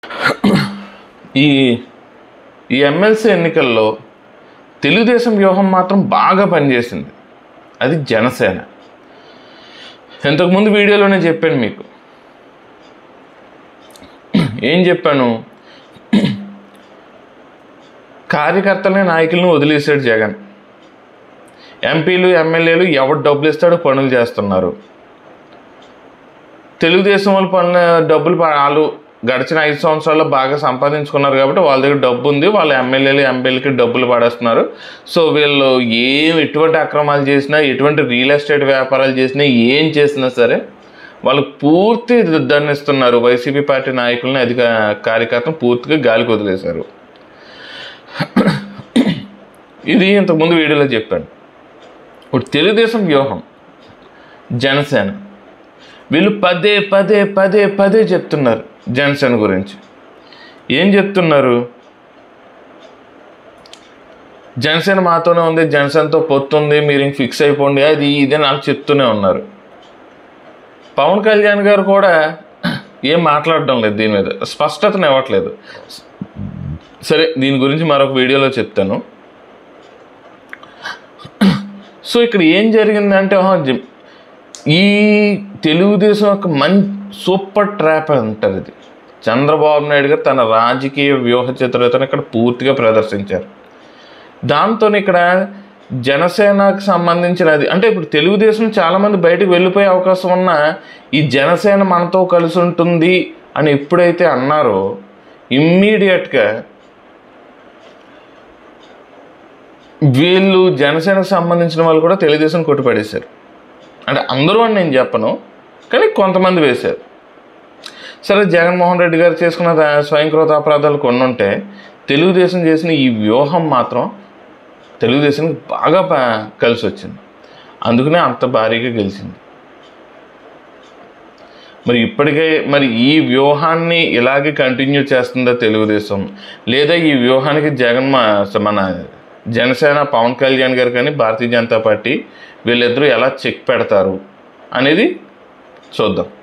ఈ ఈ ఎమ్మెల్సీ ఎన్నికల్లో తెలుగుదేశం వ్యూహం మాత్రం బాగా పనిచేసింది అది జనసేన ఇంతకుముందు వీడియోలోనే చెప్పాను మీకు ఏం చెప్పాను కార్యకర్తలని నాయకులను వదిలేసాడు జగన్ ఎంపీలు ఎమ్మెల్యేలు ఎవరు డబ్బులు ఇస్తాడో పనులు చేస్తున్నారు తెలుగుదేశం వాళ్ళు పనులు డబ్బులు ప- వాళ్ళు గడిచిన ఐదు సంవత్సరాల్లో బాగా సంపాదించుకున్నారు కాబట్టి వాళ్ళ దగ్గర డబ్బు ఉంది వాళ్ళ ఎమ్మెల్యేలు ఎంపీలకి డబ్బులు పడేస్తున్నారు సో వీళ్ళు ఏం ఎటువంటి అక్రమాలు చేసినా ఎటువంటి రియల్ ఎస్టేట్ వ్యాపారాలు చేసినా ఏం చేసినా సరే వాళ్ళకి పూర్తి దండిస్తున్నారు వైసీపీ పార్టీ నాయకులని అధిక కార్యకర్తను పూర్తిగా గాలికి వదిలేశారు ఇది ఇంతకుముందు వీడియోలో చెప్పాను ఇప్పుడు తెలుగుదేశం వ్యూహం జనసేన వీళ్ళు పదే పదే పదే పదే చెప్తున్నారు జనసేన గురించి ఏం చెప్తున్నారు జనసేన మాతోనే ఉంది జనసేనతో పొత్తుంది మీరు ఇంక ఫిక్స్ అయిపోండి అది ఇది నాకు చెప్తూనే ఉన్నారు పవన్ కళ్యాణ్ గారు కూడా ఏం మాట్లాడడం లేదు దీని మీద స్పష్టతను ఇవ్వట్లేదు సరే దీని గురించి మరొక వీడియోలో చెప్తాను సో ఇక్కడ ఏం జరిగిందంటే ఆహా, జ- ఈ తెలుగుదేశం యొక్క మం సూపర్ ట్రాప్ అంటారు ఇది చంద్రబాబు నాయుడు గారు తన రాజకీయ వ్యూహ చిత్రతను ఇక్కడ పూర్తిగా ప్రదర్శించారు దాంతో ఇక్కడ జనసేనకు సంబంధించినది అంటే ఇప్పుడు తెలుగుదేశం చాలామంది బయటకు వెళ్ళిపోయే అవకాశం ఉన్నా ఈ జనసేన మనతో కలిసి ఉంటుంది అని ఎప్పుడైతే అన్నారో ఇమ్మీడియట్గా వీళ్ళు జనసేనకు సంబంధించిన వాళ్ళు కూడా తెలుగుదేశం కొట్టుపడేశారు అంటే అందరూ అని నేను చెప్పను కానీ కొంతమంది వేశారు సరే జగన్మోహన్ రెడ్డి గారు చేసుకున్న దా- స్వయంకృత అపరాధాలు కొన్ని ఉంటే తెలుగుదేశం చేసిన ఈ వ్యూహం మాత్రం తెలుగుదేశానికి బాగా ప- కలిసి వచ్చింది అందుకనే అంత భారీగా గెలిచింది మరి ఇప్పటికే మరి ఈ వ్యూహాన్ని ఇలాగే కంటిన్యూ చేస్తుందా తెలుగుదేశం లేదా ఈ వ్యూహానికి జగన్ మా- మన జనసేన పవన్ కళ్యాణ్ గారు కానీ భారతీయ జనతా పార్టీ వీళ్ళిద్దరూ ఎలా చెక్ పెడతారు అనేది చూద్దాం